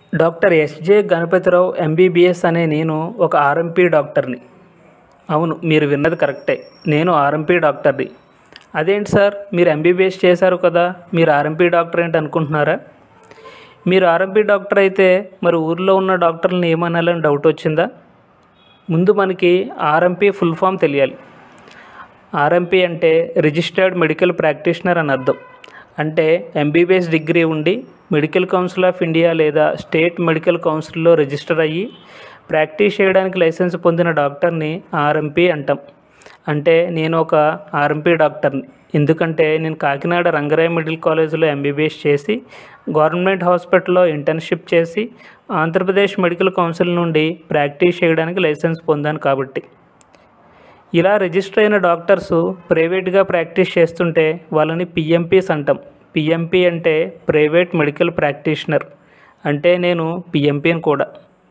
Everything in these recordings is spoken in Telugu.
డాక్టర్ ఎస్జే గణపతిరావు ఎంబీబీఎస్ అనే నేను ఒక ఆర్ఎంపీ డాక్టర్ని అవును మీరు విన్నది కరెక్టే నేను ఆర్ఎంపీ డాక్టర్ని అదేంటి సార్ మీరు ఎంబీబీఎస్ చేశారు కదా మీరు ఆర్ఎంపీ డాక్టర్ ఏంటి అనుకుంటున్నారా మీరు ఆర్ఎంపీ డాక్టర్ అయితే మరి ఊర్లో ఉన్న డాక్టర్లను ఏమనాలని డౌట్ వచ్చిందా ముందు మనకి ఆర్ఎంపీ ఫుల్ ఫామ్ తెలియాలి ఆర్ఎంపీ అంటే రిజిస్టర్డ్ మెడికల్ ప్రాక్టీషనర్ అని అర్థం అంటే ఎంబీబీఎస్ డిగ్రీ ఉండి మెడికల్ కౌన్సిల్ ఆఫ్ ఇండియా లేదా స్టేట్ మెడికల్ కౌన్సిల్లో రిజిస్టర్ అయ్యి ప్రాక్టీస్ చేయడానికి లైసెన్స్ పొందిన డాక్టర్ని ఆర్ఎంపీ అంటాం అంటే నేను ఒక ఆర్ఎంపీ డాక్టర్ని ఎందుకంటే నేను కాకినాడ రంగరాయ మెడికల్ కాలేజీలో ఎంబీబీఎస్ చేసి గవర్నమెంట్ హాస్పిటల్లో ఇంటర్న్షిప్ చేసి ఆంధ్రప్రదేశ్ మెడికల్ కౌన్సిల్ నుండి ప్రాక్టీస్ చేయడానికి లైసెన్స్ పొందాను కాబట్టి ఇలా రిజిస్టర్ అయిన డాక్టర్స్ ప్రైవేట్గా ప్రాక్టీస్ చేస్తుంటే వాళ్ళని పిఎంపీస్ అంటాం పిఎంపీ అంటే ప్రైవేట్ మెడికల్ ప్రాక్టీషనర్ అంటే నేను పిఎంపీని కూడా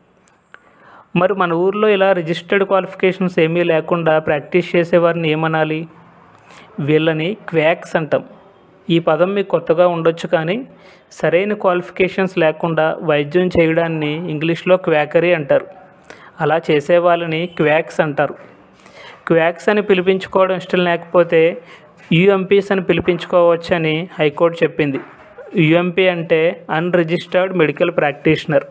మరి మన ఊర్లో ఇలా రిజిస్టర్డ్ క్వాలిఫికేషన్స్ ఏమీ లేకుండా ప్రాక్టీస్ చేసేవారిని ఏమనాలి వీళ్ళని క్వాక్స్ అంటాం ఈ పదం మీకు కొత్తగా ఉండొచ్చు కానీ సరైన క్వాలిఫికేషన్స్ లేకుండా వైద్యం చేయడాన్ని ఇంగ్లీష్లో క్వాకరీ అంటారు అలా చేసే వాళ్ళని క్వాక్స్ అంటారు క్వాక్స్ అని పిలిపించుకోవడం ఇష్టం లేకపోతే యుఎంపీస్ అని పిలిపించుకోవచ్చని హైకోర్టు చెప్పింది యుఎంపీ అంటే అన్రిజిస్టర్డ్ మెడికల్ ప్రాక్టీషనర్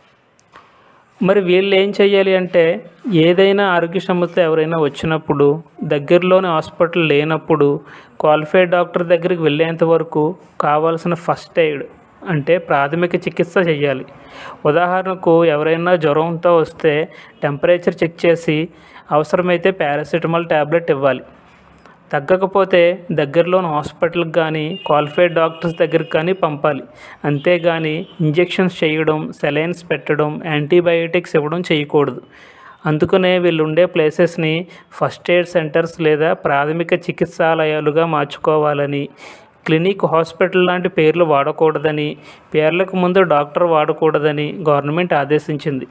మరి వీళ్ళు ఏం చేయాలి అంటే ఏదైనా ఆరోగ్య సమస్య ఎవరైనా వచ్చినప్పుడు దగ్గరలోని హాస్పిటల్ లేనప్పుడు క్వాలిఫైడ్ డాక్టర్ దగ్గరికి వెళ్ళేంత వరకు కావాల్సిన ఫస్ట్ ఎయిడ్ అంటే ప్రాథమిక చికిత్స చేయాలి ఉదాహరణకు ఎవరైనా జ్వరంతో వస్తే టెంపరేచర్ చెక్ చేసి అవసరమైతే పారాసిటమాల్ ట్యాబ్లెట్ ఇవ్వాలి తగ్గకపోతే దగ్గరలోని హాస్పిటల్కి కానీ క్వాలిఫైడ్ డాక్టర్స్ దగ్గరికి కానీ పంపాలి అంతేగాని ఇంజెక్షన్స్ చేయడం సెలైన్స్ పెట్టడం యాంటీబయాటిక్స్ ఇవ్వడం చేయకూడదు అందుకనే వీళ్ళు ఉండే ప్లేసెస్ని ఫస్ట్ ఎయిడ్ సెంటర్స్ లేదా ప్రాథమిక చికిత్సాలయాలుగా మార్చుకోవాలని క్లినిక్ హాస్పిటల్ లాంటి పేర్లు వాడకూడదని పేర్లకు ముందు డాక్టర్ వాడకూడదని గవర్నమెంట్ ఆదేశించింది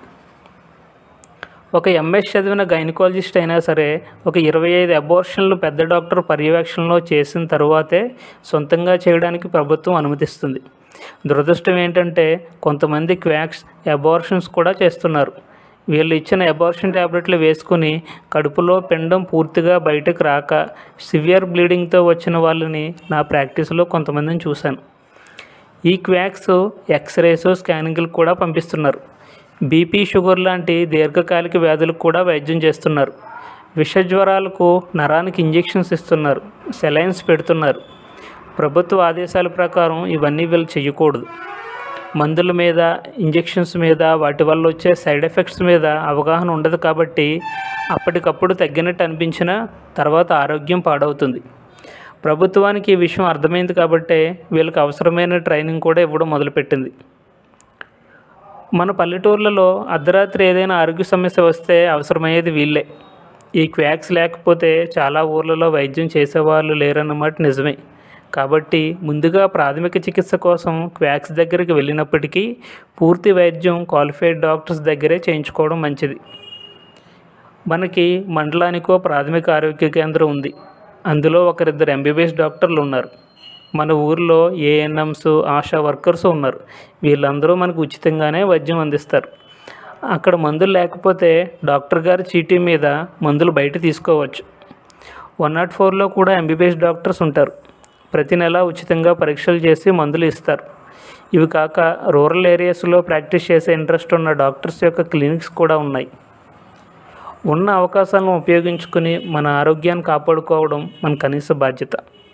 ఒక ఎంఎస్ చదివిన గైనకాలజిస్ట్ అయినా సరే ఒక ఇరవై ఐదు అబోర్షన్లు పెద్ద డాక్టర్ పర్యవేక్షణలో చేసిన తరువాతే సొంతంగా చేయడానికి ప్రభుత్వం అనుమతిస్తుంది దురదృష్టం ఏంటంటే కొంతమంది క్వాక్స్ అబార్షన్స్ కూడా చేస్తున్నారు వీళ్ళు ఇచ్చిన అబార్షన్ ట్యాబ్లెట్లు వేసుకుని కడుపులో పిండం పూర్తిగా బయటకు రాక సివియర్ బ్లీడింగ్తో వచ్చిన వాళ్ళని నా ప్రాక్టీస్లో కొంతమందిని చూశాను ఈ క్వాక్స్ ఎక్స్రేస్ స్కానింగ్లు కూడా పంపిస్తున్నారు బీపీ షుగర్ లాంటి దీర్ఘకాలిక వ్యాధులకు కూడా వైద్యం చేస్తున్నారు విష జ్వరాలకు నరానికి ఇంజెక్షన్స్ ఇస్తున్నారు సెలైన్స్ పెడుతున్నారు ప్రభుత్వ ఆదేశాల ప్రకారం ఇవన్నీ వీళ్ళు చేయకూడదు మందుల మీద ఇంజెక్షన్స్ మీద వాటి వల్ల వచ్చే సైడ్ ఎఫెక్ట్స్ మీద అవగాహన ఉండదు కాబట్టి అప్పటికప్పుడు తగ్గినట్టు అనిపించిన తర్వాత ఆరోగ్యం పాడవుతుంది ప్రభుత్వానికి ఈ విషయం అర్థమైంది కాబట్టే వీళ్ళకి అవసరమైన ట్రైనింగ్ కూడా ఇవ్వడం మొదలుపెట్టింది మన పల్లెటూర్లలో అర్ధరాత్రి ఏదైనా ఆరోగ్య సమస్య వస్తే అవసరమయ్యేది వీళ్ళే ఈ క్వాక్స్ లేకపోతే చాలా ఊర్లలో వైద్యం చేసేవాళ్ళు లేరన్నమాట నిజమే కాబట్టి ముందుగా ప్రాథమిక చికిత్స కోసం క్వాక్స్ దగ్గరికి వెళ్ళినప్పటికీ పూర్తి వైద్యం క్వాలిఫైడ్ డాక్టర్స్ దగ్గరే చేయించుకోవడం మంచిది మనకి మండలానికో ప్రాథమిక ఆరోగ్య కేంద్రం ఉంది అందులో ఒకరిద్దరు ఎంబీబీఎస్ డాక్టర్లు ఉన్నారు మన ఊర్లో ఏఎన్ఎంస్ ఆశా వర్కర్స్ ఉన్నారు వీళ్ళందరూ మనకు ఉచితంగానే వైద్యం అందిస్తారు అక్కడ మందులు లేకపోతే డాక్టర్ గారి చీటీ మీద మందులు బయట తీసుకోవచ్చు వన్ నాట్ ఫోర్లో కూడా ఎంబీబీఎస్ డాక్టర్స్ ఉంటారు ప్రతి నెల ఉచితంగా పరీక్షలు చేసి మందులు ఇస్తారు ఇవి కాక రూరల్ ఏరియాస్లో ప్రాక్టీస్ చేసే ఇంట్రెస్ట్ ఉన్న డాక్టర్స్ యొక్క క్లినిక్స్ కూడా ఉన్నాయి ఉన్న అవకాశాలను ఉపయోగించుకుని మన ఆరోగ్యాన్ని కాపాడుకోవడం మన కనీస బాధ్యత